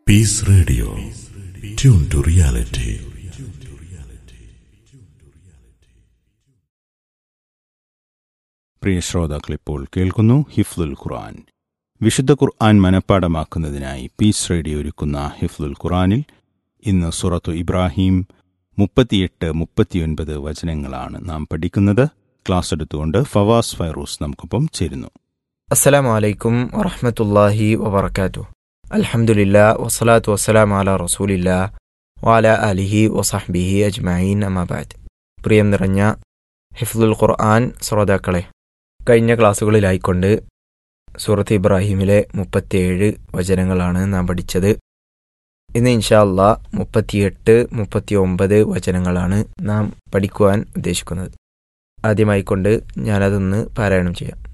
piece radio tune to reality പ്രിയ ശ്രോതാക്കൾ ഇപ്പോൾ കേൾക്കുന്നു ഹിഫ്ലുൽ ഖുർആൻ വിശുദ്ധ ഖുർആൻ മനഃപ്പാടമാക്കുന്നതിനായി പീസ് റേഡിയോ ഒരുക്കുന്ന ഹിഫ്ലുൽ ഖുർആനിൽ ഇന്ന് സുറത്തു ഇബ്രാഹിം മുപ്പത്തിയെട്ട് മുപ്പത്തിയൊൻപത് വചനങ്ങളാണ് നാം പഠിക്കുന്നത് ക്ലാസ് എടുത്തുകൊണ്ട് ഫവാസ് ഫൈറൂസ് നമുക്കൊപ്പം ചേരുന്നു അസ്സലാമു അലൈക്കും വറഹ്മത്തുള്ളാഹി വബർക്കാത്തു അൽഹംദുലില്ലാ വസ്സലാത്തു വസ്സലാം അല റസൂലില്ലാ വാല അലിഹി വസഹ്ബിഹി അജ്മഈൻ അമാബാദ് പ്രിയം നിറഞ്ഞ ഹിഫ്ലുൽ ഖുർആൻ ശ്രോതാക്കളെ കഴിഞ്ഞ ക്ലാസ്സുകളിലായിക്കൊണ്ട് സൂറത്ത് ഇബ്രാഹിമിലെ മുപ്പത്തിയേഴ് വചനങ്ങളാണ് നാം പഠിച്ചത് ഇന്ന് ഇൻഷാ അള്ളാ മുപ്പത്തിയെട്ട് മുപ്പത്തി ഒമ്പത് വചനങ്ങളാണ് നാം പഠിക്കുവാൻ ഉദ്ദേശിക്കുന്നത് ആദ്യമായിക്കൊണ്ട് ഞാനതൊന്ന് പാരായണം ചെയ്യാം